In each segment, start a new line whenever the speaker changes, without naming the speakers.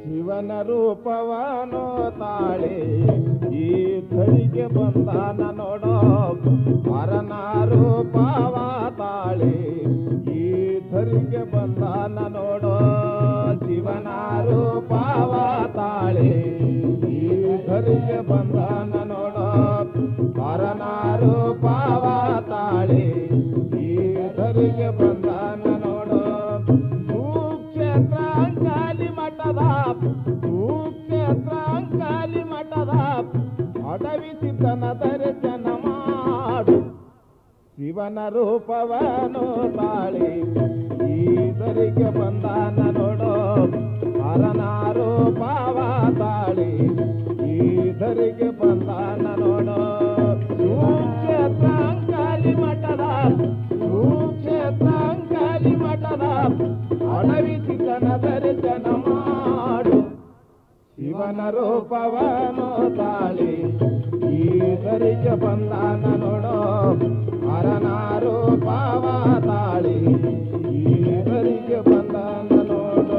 ಶಿವನ ರೂಪವನು ತಾಳೆ ಈ ಧಳಿಗೆ ಬಂದಾನ ನೋಡೋ ಹರನ ರೂಪವ ತಾಳೆ ಈ ಧರಿಗೆ ಬಂದಾನ ನೋಡೋ ಶಿವನ ರೂಪವ ತಾಳೆ ಈ ಧರಿಗೆ ಬಂದಾನ ನೋಡೋ ಹರನ ರೂಪವ ತಾಳೆ ಈ ಧರಿಗೆ ಬಂದಾನ ನೋಡೋ ಸುಕ್ಷೇತ್ರ ಅಂಕಾಲಿ ಮಠದ ಸುಕ್ಷೇತ್ರ ಅಂಕಾಲಿ ಮಠದ ಅಡವಿ ಸಿದ್ಧನ ದರ್ಶನ ಮಾಡು ಶಿವನ ರೂಪವನು ತಾಳಿ ಈದರಿಗೆ ಬಂದಾನ ನೋಡೋ ಹರನ ರೂಪವ ತಾಳಿ ಈದರಿಗೆ ಬಂದಾನ ನೋಡೋ ಸುಕ್ಷೇತ್ರ ಅಂಕಾಲಿ ಮಠದ ಸುಕ್ಷೇತ್ರ ಅಂಕಾಲಿ ಮಠದ ಅಡವಿ ಸಿದ್ಧನ ದರ್ಶನ ಮಾಡು ಶಿವನ ರೂಪವನು ತಾಳಿ ಈದರಿಗೆ ಬಂದಾನ ನೋಡೋ ಹರನ ರೂಪವ ತಾಳಿ ಈದರಿಗೆ ಬಂದಾನ ನೋಡೋ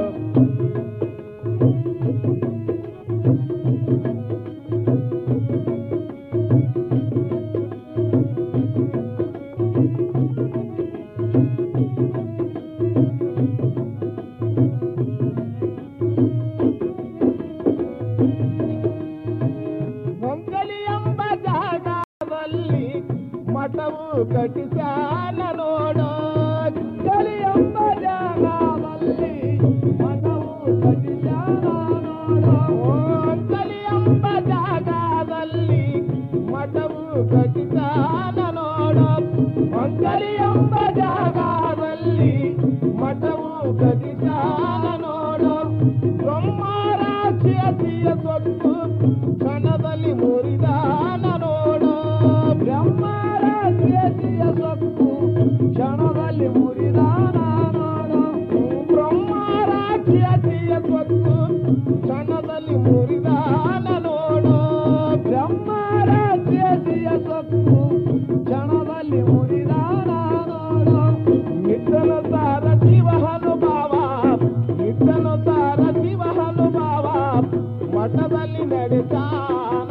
ಹೊಂಗಲಿ ಎಂಬ ಜಾಗದಲ್ಲಿ ಮಠವು ಕಟ್ಟಿಸಾಲ ನೋಡೋ ಹೊಂಗಲಿ ಎಂಬ ಜಾಗದಲ್ಲಿ ಮಠವು ಕಟ್ಟಿಸಾಲ ನೋಡೋ ಹೊಂಗಲಿ ಎಂಬ ಜಾಗದಲ್ಲಿ ಮಠವು ಕಟ್ಟಿಸಾಲ ನೋಡೋ ಹೊಂಗಲಿ ಎಂಬ ಜಾಗದಲ್ಲಿ ಮಠವು ಕಟ್ಟಿಸಾಲ ನೋಡೋ ಬ್ರಹ್ಮರಾಕ್ಷಿಯ ಸೊತ್ತು ಕ್ಷಣದಲ್ಲಿ ಮುರಿದಾನ ನೋಡೋ ಬ್ರಹ್ಮರಾಕ್ಷಿಯ ಸೊತ್ತು ಕ್ಷಣದಲ್ಲಿ ಮುರಿದಾನ ನೋಡೋ ಬ್ರಹ್ಮರಾಕ್ಷಿಯ ಸೊತ್ತು ಕ್ಷಣದಲ್ಲಿ ಮುರಿದಾನ ನೋಡೋ ಬ್ರಹ್ಮರಾಕ್ಷಿಯ ಸೊತ್ತು ಕ್ಷಣದಲ್ಲಿ ಮುರಿದಾನ ನೋಡೋ ನಿದ್ದನ ಸಾರ ಶಿವ ಹನುಭಾವ ನಿದ್ದನ ಸಾರ ಶಿವ ಹನುಭಾವ ಮಠದಲ್ಲಿ ನಡೆದಾನ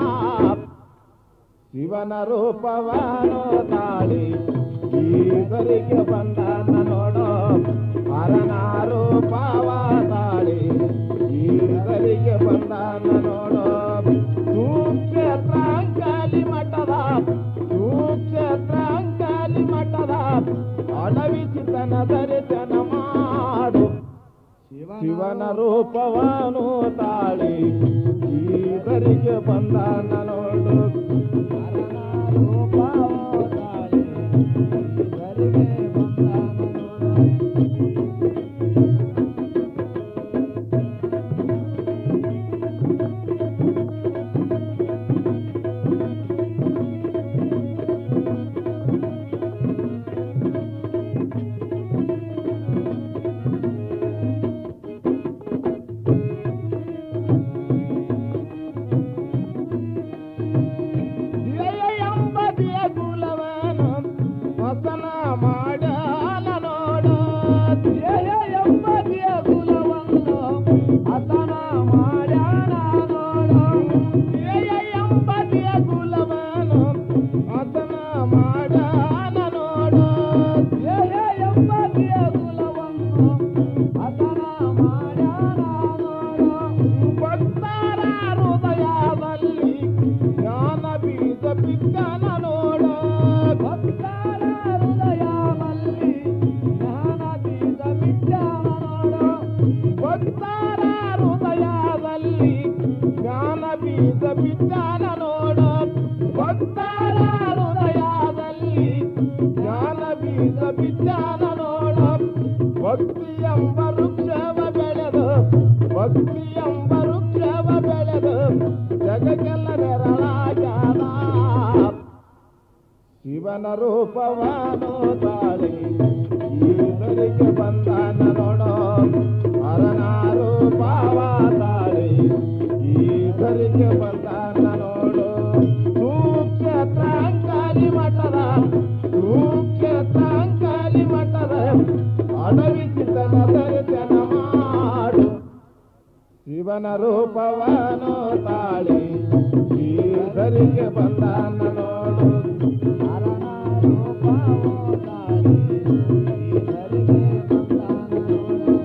ಶಿವನ ರೂಪವನು ತಾಳಿ ಈಗರಿಗೆ ಬಂದಾನ ನೋಡೋ ಹರನ ರೂಪವ ತಾಳಿ ಈಗರಿಗೆ ಬಂದಾನ ನೋಡೋ ಸೂಕ್ಷೇತ್ರ ಅಂಕಾಲಿ ಮಠದ ಸೂಕ್ಷೇತ್ರ ಅಂಕಾಲಿ ಮಠದ ಅಡವಿ ಚಿತ್ತನ ದರ್ಶನ ಮಾಡು ಶಿವನ ರೂಪವನು ತಾಳಿ ಈಗರಿಗೆ ಬಂದಾನ ನೋಡು ಹರನ ರೂಪವ ತಾಳಿ ಈಗರಿಗೆ ಬಂದಾನ ನೋಡು ಎಂಬದಿಯ ಕುಲವನು ವಸನ ಮಾಡಾನ ನೋಡು ಧ್ಯೇಯ ಎಂಬದಿಯ ಕುಲವನ್ನು ಹಸನ ಮಾಡ್ಯಾನ ನೋಡು ಧ್ಯೇಯ ಎಂಬದಿಯ ಕುಲವನು ಹಸನ ಮಾಡ್ಯಾನ ನೋಡು ಧ್ಯೇಯ ಎಂಬದಿಯ ಕುಲವನ್ನು ಹಸನ ಮಾಡ್ಯಾನ ನೋಡು ಭಕ್ತರ ಹೃದಯದಲ್ಲಿ ಜ್ಞಾನ ಬೀಜ ಬಿತ್ತನ ನೋಡ ಭಕ್ತರ ಹೃದಯದಲ್ಲಿ ಜ್ಞಾನ ಬೀಜ ಬಿತ್ತನ ನೋಡ ಭಕ್ತರ ಹೃದಯದಲ್ಲಿ ಜ್ಞಾನ ಬೀಜ ಬಿತ್ತನ ನೋಡ ಭಕ್ತರ ಹೃದಯದಲ್ಲಿ ಜ್ಞಾನ ಬೀಜ ಬಿತ್ತನ ನೋಡ ಭಕ್ತಿ ಎಂಬ ವೃಕ್ಷವ ಬೆಳೆದು ಭಕ್ತಿ ಎಂಬ ವೃಕ್ಷವ ಬೆಳೆದು ಜಗಕ್ಕೆಲ್ಲ ನೆರಳಾಗ್ಯಾದ ಶಿವನ ರೂಪವನು ತಾಳಿ ಈತರಿಗೆ ಬಂದಾನ ನೋಡೋ ಹರನ ರೂಪವ ತಾಳಿ ಈತರಿಗೆ ಬಂದಾನ ನೋಡು ಸೂಕ್ಷೇತ್ರ ಅಂಕಾಲಿ ಮಠದ ಸೂಕ್ಷೇತ್ರ ಅಂಕಾಲಿ ಮಠದ ಅಡವಿ ಚಿತ್ತನ ದರ್ಶನ ಮಾಡು ಶಿವನ ರೂಪವನು ತಾಳಿ ಈ ಧರಿಗೆ ಬಂದಾನ ನೋಡು
ಹರನ ರೂಪವು ತಾಳಿ ಈ ಧರೆಗೆ ಬಂದಾನ ನೋಡು.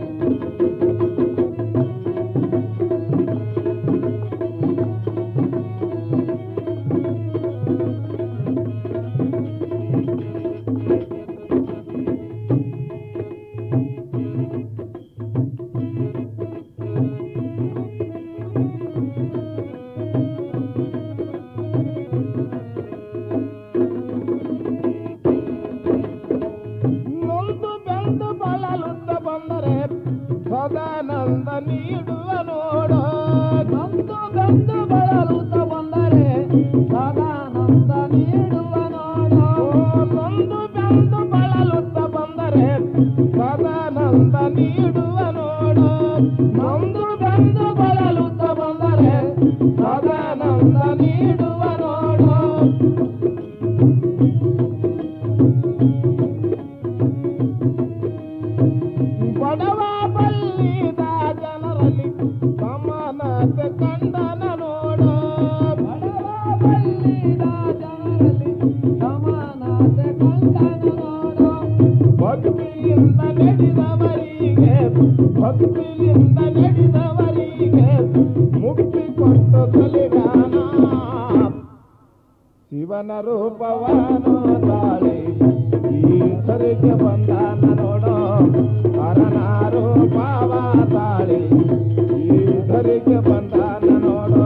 ನೊಂದು ಬೆಂದು ಬಳಲುತ್ತ ಬಂದರೆ ಸದಾನಂದ ನೀಡುವ ನೋಡು
ನೊಂದು ಬೆಂದು ಬಳಲುತ್ತ ಬಂದರೆ ಸದಾನಂದ ನೀಡುವ ನೋಡು
ನೊಂದು ಬೆಂದು ಬಳಲುತ್ತ ಬಂದರೆ ಸದಾನಂದ ನೀಡುವ ನೋಡು ನೊಂದು ಬೆಂದು ಬಳಲುತ್ತ ಬಂದರೆ ಸದಾನಂದ ನೀಡುವ ನೋಡು ಬಡವ ಬಲ್ಲಿದ ಜನರಲ್ಲಿ ಸಮಾನತೆ ಕಂಡನ ನೋಡು
ಬಡವ ಬಲ್ಲಿದ ಜನರಲ್ಲಿ ಸಮಾನತೆ ಕಂಡನು ನೋಡು
ಭಕ್ತಿಯಿಂದ ನಡೆದವರಿಗೆ ಭಕ್ತಿಯಿಂದ ನಡೆದವರಿಗೆ ಮುಕ್ತಿ ಕೊಟ್ಟು ತಲೆಗಾನ ಶಿವನ ರೂಪವನು ತಾಳಿ ಈ ಸರಿಗೆ ಬಂದಾನ ನೋಡೋ ಹರನ ರೂಪವ ತಾಳಿ ಈ ಸರಿಗೆ ಬಂದಾನ ನೋಡೋ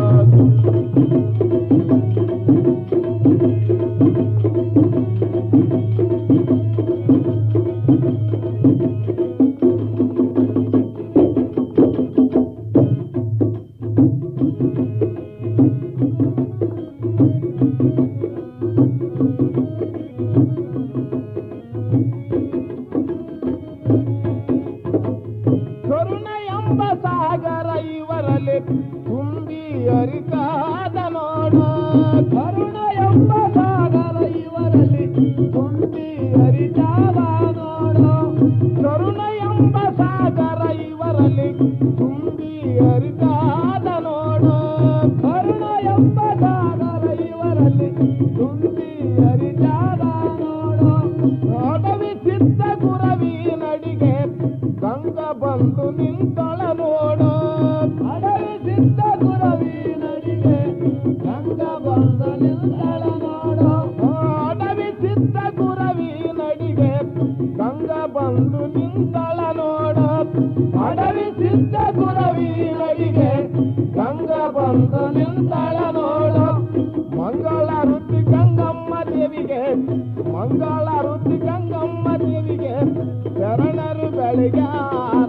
ಕರುಣ ಎಂಬ ಸಾಗರ ಇವರಲ್ಲಿ ತುಂಬಿ ಅರಿತಾದ ನೋಡು
ಕರುಣ ಎಂಬ ಸಾಗರ ಇವರಲ್ಲಿ ತುಂಬಿ ಹರಿತಾವ ನೋಡು
ಕರುಣ ಎಂಬ ಸಾಗರ ಇವರಲ್ಲಿ ತುಂಬಿ ಅರಿತಾದ ನೋಡು
ಕರುಣ ಎಂಬ ಸಾಗರ ಇವರಲ್ಲಿ ತುಂಬಿ ಹರಿತಾವ ನೋಡು
ನೋಡವಿ ಸಿದ್ಧ ಗುರವಿ ನಡಿಗೆ ಗಂಗ ಬಂದು ನಿಂತಳ ನೋಡು
ಅಡವಿ ಸಿದ್ಧ ಗುರವಿ ನಡಿಗೆ ಗಂಗ ಬಂದ ನಿಂತಳ ನೋಡು
ಅಡವಿ ಸಿದ್ಧ ಗುರವಿ ನಡಿಗೆ ಗಂಗ ಬಂದು ನಿಂತಳ ನೋಡು ಅಡವಿ ಸಿದ್ಧ ಗುರವಿ ನಡಿಗೆ ಗಂಗ ಬಂದು ನಿಂತಳ ನೋಡು ಮಂಗಳ ರುಚಿ ಗಂಗಮ್ಮ ದೇವಿಗೆ ಮಂಗಳ ರುಚಿ ಗಂಗಮ್ಮ ದೇವಿಗೆ ಶರಣರು ಬೆಳಗಾರ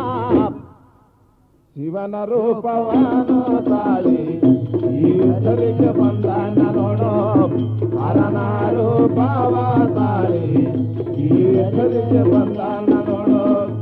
ಶಿವನ ರೂಪವನು ತಾಳಿ ಈ ಹೆಸರಿಗೆ ಬಂದಾನ ನೋಡೋ ಹರನ ರೂಪವ ತಾಳಿ ಈ ಹೆಸರಿಗೆ ಬಂದಾನ ನೋಡೋ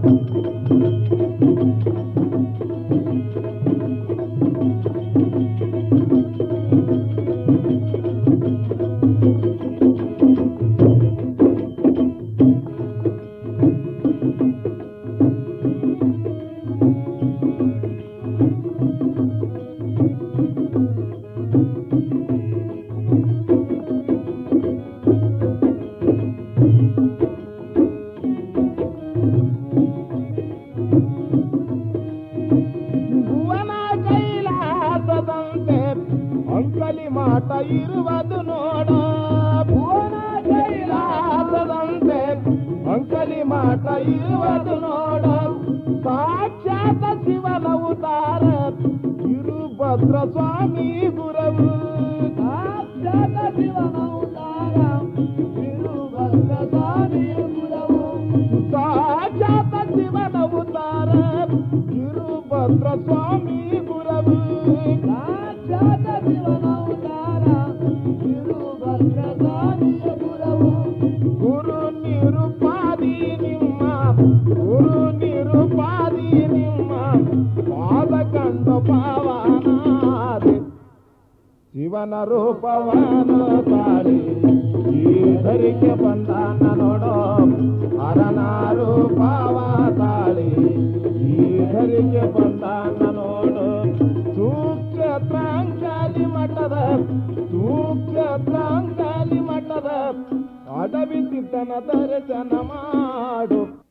ಭುವನ ಕೈಲಾಸದಂತೆ ಅಂಕಲಿ ಮಾಟ ಇರುವುದು ನೋಡ ಭುವನ ಕೈಲಾಸದಂತೆ ಅಂಕಲಿ ಮಾಟ ಇರುವುದು ನೋಡ ಸಾಕ್ಷಾತ್ ಶಿವನ ಉದಾರ ಇರುಭದ್ರ ಸ್ವಾಮಿ ಗುರವು
ಸಾಕ್ಷಾತ್ ಶಿವನ ಉದಾರ ತಿರುಭದ್ರ ಸ್ವಾಮಿಯ ಗುರವು
ಸಾಕ್ಷಾತ್ ಶಿವನ ಉದಾರ ಇರುಭದ್ರ ಸ್ವಾಮಿ ಗುರವು
ಸಾಕ್ಷಾತ್ ಶಿವನ ಉದಾರ ತಿರುಭದ್ರ ಸ್ವಾಮಿಯ ಗುರವು
ಗುರು ನಿರುಪಾದಿ ನಿಮ್ಮ ಗುರು ನಿರುಪಾದಿ ನಿಮ್ಮ ಪಾದ ಕಂಡು ಪಾವನಾದೆ ಶಿವನ ರೂಪವನು ತಾಳಿ ಈ ಧರಿಗೆ ಬಂದಾನ ನೋಡೋ ಹರನ ರೂಪವ ತಾಳಿ ಈ ಧರಿಗೆ ಬಂದಾನ ನೋಡೋ ಅಡವಿ ಚಿತ್ತನ ದರ್ಶನ ಮಾಡು